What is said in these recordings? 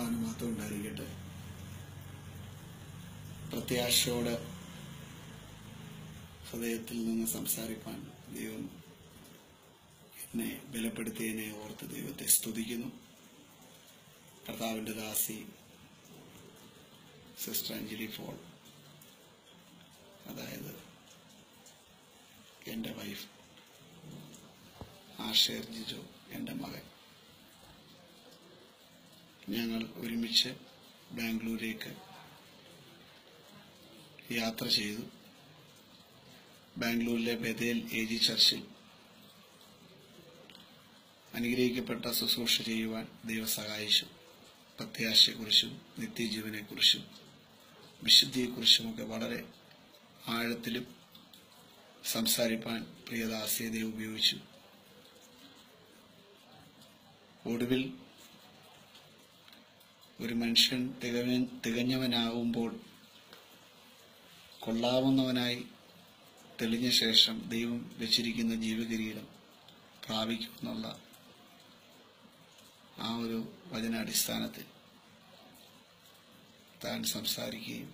കർത്താവിന് മാത്രം ഉണ്ടായിരിക്കട്ടെ പ്രത്യാശയോടെ ഹൃദയത്തിൽ നിന്ന് സംസാരിപ്പാൻ ദൈവം എന്നെ ബലപ്പെടുത്തിയതിനെ ഓർത്ത് ദൈവത്തെ സ്തുതിക്കുന്നു കർത്താവിൻ്റെ ദാസി സിസ്റ്റർ അഞ്ജലി ഫോൾ അതായത് എൻ്റെ വൈഫ് ആഷേർ ജിജോ എൻ്റെ മകൻ ഞങ്ങൾ ഒരുമിച്ച് ബാംഗ്ലൂരേക്ക് യാത്ര ചെയ്തു ബാംഗ്ലൂരിലെ ബദേൽ എ ജി ചർച്ചിൽ അനുഗ്രഹിക്കപ്പെട്ട ശുശ്രൂഷ ചെയ്യുവാൻ ദൈവം സഹായിച്ചു പ്രത്യാശയെക്കുറിച്ചും നിത്യജീവനെക്കുറിച്ചും വിശുദ്ധിയെക്കുറിച്ചുമൊക്കെ വളരെ ആഴത്തിലും സംസാരിപ്പാൻ പ്രിയദാസിയെ ദൈവം ഉപയോഗിച്ചു ഒടുവിൽ ഒരു മനുഷ്യൻ തികഞ്ഞ തികഞ്ഞവനാകുമ്പോൾ കൊള്ളാവുന്നവനായി തെളിഞ്ഞ ശേഷം ദൈവം വെച്ചിരിക്കുന്ന ജീവകിരീടം പ്രാപിക്കുമെന്നുള്ള ആ ഒരു വചനാടിസ്ഥാനത്തിൽ താൻ സംസാരിക്കുകയും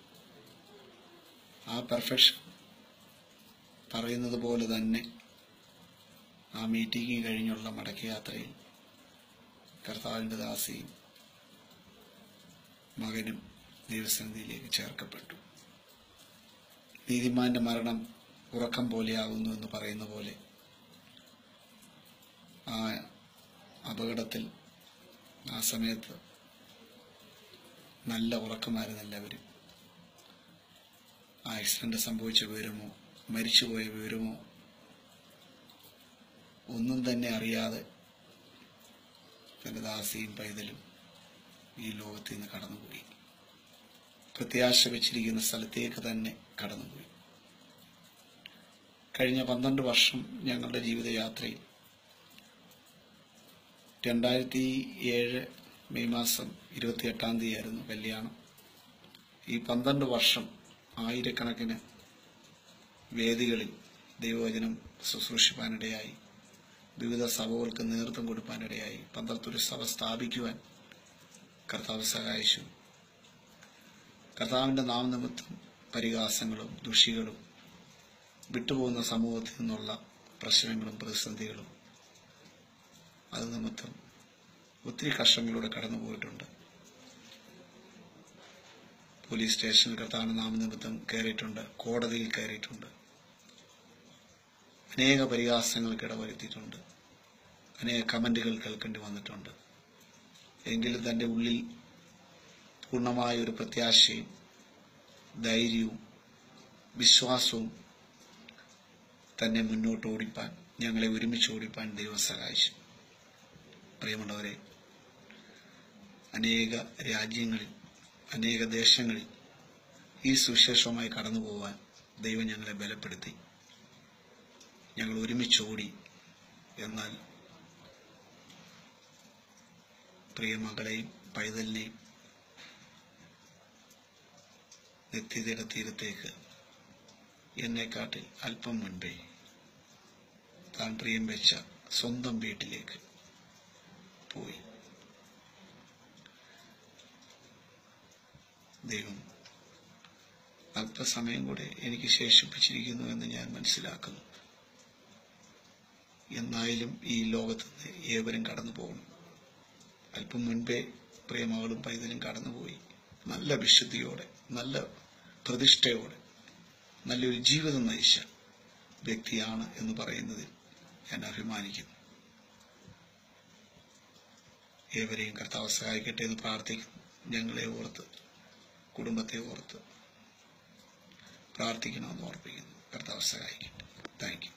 ആ പെർഫെക്ഷൻ പറയുന്നത് പോലെ തന്നെ ആ മീറ്റിംഗ് കഴിഞ്ഞുള്ള മടക്കയാത്രയിൽ കർത്താവിൻ്റെ ദാസിയും മകനും ദൈവസന്നിധിയിലേക്ക് ചേർക്കപ്പെട്ടു നീതിമാന്റെ മരണം ഉറക്കം പോലെയാകുന്നു എന്ന് പറയുന്ന പോലെ ആ അപകടത്തിൽ ആ സമയത്ത് നല്ല ഉറക്കമായിരുന്നു എല്ലാവരും ആ ആക്സിഡന്റ് സംഭവിച്ച വിവരമോ മരിച്ചുപോയ വിവരമോ ഒന്നും തന്നെ അറിയാതെ തന്റെ ദാസിയും പൈതലും ഈ ലോകത്തിൽ നിന്ന് കടന്നുപോയി പ്രത്യാശ വെച്ചിരിക്കുന്ന സ്ഥലത്തേക്ക് തന്നെ കടന്നുപോയി കഴിഞ്ഞ പന്ത്രണ്ട് വർഷം ഞങ്ങളുടെ ജീവിതയാത്രയിൽ രണ്ടായിരത്തി ഏഴ് മെയ് മാസം ഇരുപത്തിയെട്ടാം തീയതി ആയിരുന്നു കല്യാണം ഈ പന്ത്രണ്ട് വർഷം ആയിരക്കണക്കിന് വേദികളിൽ ദൈവവചനം ശുശ്രൂഷിപ്പാനിടയായി വിവിധ സഭകൾക്ക് നേതൃത്വം കൊടുക്കാനിടയായി പന്തളത്തൊരു സഭ സ്ഥാപിക്കുവാൻ കർത്താവ് സഹായിച്ചു കർത്താവിന്റെ നാമനിമിത്തം പരിഹാസങ്ങളും ദുഷികളും വിട്ടുപോകുന്ന സമൂഹത്തിൽ നിന്നുള്ള പ്രശ്നങ്ങളും പ്രതിസന്ധികളും അത് നിമിത്തം ഒത്തിരി കഷ്ടങ്ങളിലൂടെ കടന്നുപോയിട്ടുണ്ട് പോലീസ് സ്റ്റേഷനിൽ കർത്താവിന്റെ നാമനിമിത്തം കയറിയിട്ടുണ്ട് കോടതിയിൽ കയറിയിട്ടുണ്ട് അനേക പരിഹാസങ്ങൾക്ക് ഇടവരുത്തിയിട്ടുണ്ട് അനേക കമന്റുകൾ കേൾക്കേണ്ടി വന്നിട്ടുണ്ട് എങ്കിലും തന്റെ ഉള്ളിൽ പൂർണ്ണമായ ഒരു പ്രത്യാശയും ധൈര്യവും വിശ്വാസവും തന്നെ മുന്നോട്ട് ഓടിപ്പാൻ ഞങ്ങളെ ഒരുമിച്ച് ഓടിപ്പാൻ ദൈവം സഹായിച്ചു പ്രിയമുള്ളവരെ അനേക രാജ്യങ്ങളിൽ അനേക ദേശങ്ങളിൽ ഈ സുവിശേഷവുമായി കടന്നു പോകാൻ ദൈവം ഞങ്ങളെ ബലപ്പെടുത്തി ഞങ്ങൾ ഒരുമിച്ച് ഓടി എന്നാൽ പ്രിയമകളെയും പൈതലിനെയും നിത്യതയുടെ തീരത്തേക്ക് എന്നെക്കാട്ടിൽ അല്പം മുൻപേ താൻ പ്രിയം വെച്ച സ്വന്തം വീട്ടിലേക്ക് പോയി ദൈവം അല്പസമയം കൂടെ എനിക്ക് ശേഷിപ്പിച്ചിരിക്കുന്നു എന്ന് ഞാൻ മനസ്സിലാക്കുന്നു എന്നായാലും ഈ ലോകത്ത് നിന്ന് ഏവരും കടന്നു പോകണം അല്പം മുൻപേ പ്രിയമകളും പൈതലും കടന്നുപോയി നല്ല വിശുദ്ധിയോടെ നല്ല പ്രതിഷ്ഠയോടെ നല്ലൊരു ജീവിതം നയിച്ച വ്യക്തിയാണ് എന്ന് പറയുന്നതിൽ ഞാൻ അഭിമാനിക്കുന്നു ഏവരെയും കർത്താവ് സഹായിക്കട്ടെ എന്ന് പ്രാർത്ഥിക്കുന്നു ഞങ്ങളെ ഓർത്ത് കുടുംബത്തെ ഓർത്ത് പ്രാർത്ഥിക്കണമെന്ന് ഓർപ്പിക്കുന്നു കർത്താവ് സഹായിക്കട്ടെ താങ്ക് യു